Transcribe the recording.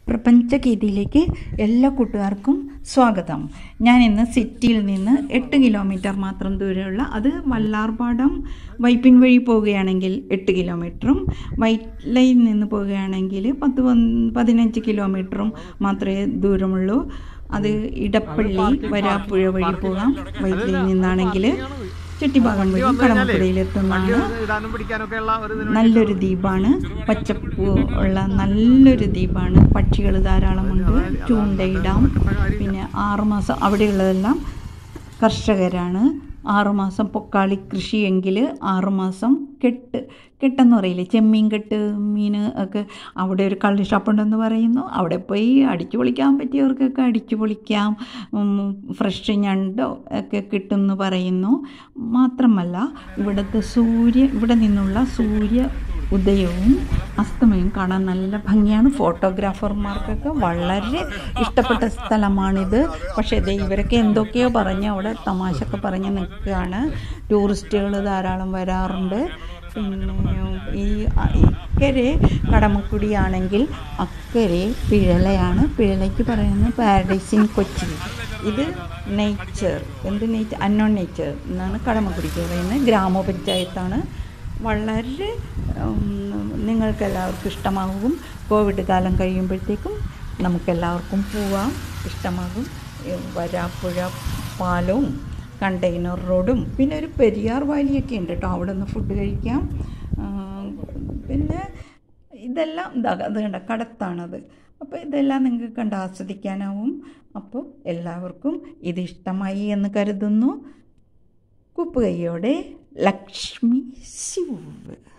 പ്രപഞ്ചഗീതിയിലേക്ക് എല്ലാ കൂട്ടുകാർക്കും സ്വാഗതം ഞാൻ ഇന്ന് സിറ്റിയിൽ നിന്ന് എട്ട് കിലോമീറ്റർ മാത്രം ദൂരമുള്ള അത് വല്ലാർപാടം വൈപ്പിൻ വഴി പോവുകയാണെങ്കിൽ എട്ട് കിലോമീറ്ററും വൈറ്റ് ലൈനിൽ നിന്ന് പോവുകയാണെങ്കിൽ പത്ത് പന്ത് പതിനഞ്ച് കിലോമീറ്ററും മാത്രമേ ദൂരമുള്ളൂ അത് ഇടപ്പള്ളി വരാപ്പുഴ വഴി പോകാം വൈറ്റ് ലൈനിൽ നിന്നാണെങ്കിൽ ചുറ്റിഭാഗം വഴി കടമക്കുടിയിലെത്തുന്നതാണ് ഇടാനും പിടിക്കാനൊക്കെ ഉള്ള ഒരു ഇതിന് നല്ലൊരു ദ്വീപാണ് പച്ചപ്പ് ഉള്ള നല്ലൊരു ദ്വീപാണ് പക്ഷികൾ ധാരാളമുണ്ട് ചൂണ്ടയിടാം പിന്നെ ആറുമാസം അവിടെയുള്ളതെല്ലാം കർഷകരാണ് ആറുമാസം പൊക്കാളി കൃഷിയെങ്കിൽ ആറുമാസം കെട്ട് കെട്ടെന്ന് പറയില്ലേ ചെമ്മീൻ കെട്ട് മീൻ ഒക്കെ അവിടെ ഒരു കള്ളി ഷോപ്പുണ്ടെന്ന് പറയുന്നു അവിടെ പോയി അടിച്ചു പൊളിക്കാൻ പറ്റിയവർക്കൊക്കെ അടിച്ചു പൊളിക്കാം ഉം, ഫ്രഷ് ഞണ്ടോ ഒക്കെ കിട്ടുമെന്ന് പറയുന്നു മാത്രമല്ല ഇവിടുത്തെ സൂര്യ ഇവിടെ നിന്നുള്ള സൂര്യ ഉദയവും അസ്തമയവും കാണാൻ നല്ല ഭംഗിയാണ് ഫോട്ടോഗ്രാഫർമാർക്കൊക്കെ വളരെ ഇഷ്ടപ്പെട്ട സ്ഥലമാണിത് പക്ഷേ ദേ ഇവരൊക്കെ എന്തൊക്കെയോ പറഞ്ഞ് അവിടെ തമാശയൊക്കെ പറഞ്ഞ് നിൽക്കുകയാണ് ടൂറിസ്റ്റുകൾ ധാരാളം വരാറുണ്ട് പിന്നെ ഈ അ- ഇക്കരെ കടമക്കുടിയാണെങ്കിൽ അക്കരെ പിഴലയാണ് പിഴലയ്ക്ക് പറയുന്നത് പാരഡൈസ് ഇൻ കൊച്ചി ഇത് നേച്ചർ എന്ത് നേച്ചർ അന്നോൺ നേച്ചർ എന്നാണ് കടമക്കുടിക്ക് പറയുന്നത് ഗ്രാമപഞ്ചായത്താണ് വളരെ ഉം, നിങ്ങൾക്കെല്ലാവർക്കും ഇഷ്ടമാകും കോവിഡ് കാലം കഴിയുമ്പോഴത്തേക്കും നമുക്കെല്ലാവർക്കും പോവാം ഇഷ്ടമാകും ഈ വരാപ്പുഴ പാലവും കണ്ടെയ്നർ റോഡും പിന്നെ ഒരു പെരിയാർ വാലിയൊക്കെ ഉണ്ട് കേട്ടോ അവിടെ നിന്ന് ഫുഡ് കഴിക്കാം ആ, പിന്നെ ഇതെല്ലാം ഇതാ അത് കണ്ട കടത്താണത് അപ്പോൾ ഇതെല്ലാം നിങ്ങൾക്ക് കണ്ട് ആസ്വദിക്കാനാവും അപ്പോൾ എല്ലാവർക്കും ഇത് ഇഷ്ടമായി എന്ന് കരുതുന്നു കുപ്പുകൈയോടെ ലക്ഷ്മി ശിവ്